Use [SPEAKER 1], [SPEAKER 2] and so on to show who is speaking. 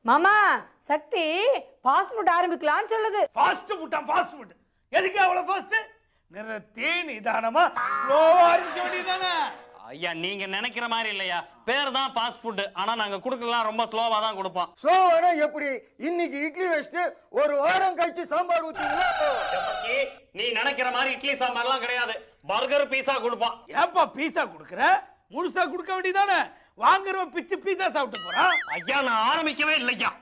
[SPEAKER 1] மாமா சக்தி fast food ஆரம்பிக்கலாம்னு சொல்லுது
[SPEAKER 2] fast ஃபுட்டா ஃபாஸ்ட் ஃபுட் எதுக்கு அவ்வளவு ஃபாஸ்ட் நிறுத்தி நிதானமா ஸ்லோவா இருக்க வேண்டியதானே
[SPEAKER 3] ஐயா நீங்க நினைக்கிற மாதிரி இல்லையா பேர் தான் ஃபாஸ்ட் ஃபுட் ஆனா நாங்க குடுக்கலாம் ரொம்ப ஸ்லோவா தான் கொடுப்போம்
[SPEAKER 4] சோனா எப்படி இன்னைக்கு இட்லி வச்சுட்டு ஒரு வாரம் கழிச்சு சாம்பார் ஊத்தீங்களா
[SPEAKER 3] சக்கி, நீ நினைக்கிற மாதிரி இட்லி சாம்பார்லாம் கிடையாது பர்கர் பீஸா கொடுப்போம்
[SPEAKER 2] ஏப்பா பீஸா கொடுக்குற முழுசா கொடுக்க வேண்டியதானே வாங்குறவன் பிச்சு பீஸா சாப்பிட்டு போறான்
[SPEAKER 3] ஐயா நான் ஆரம்பிக்கவே இல்லையா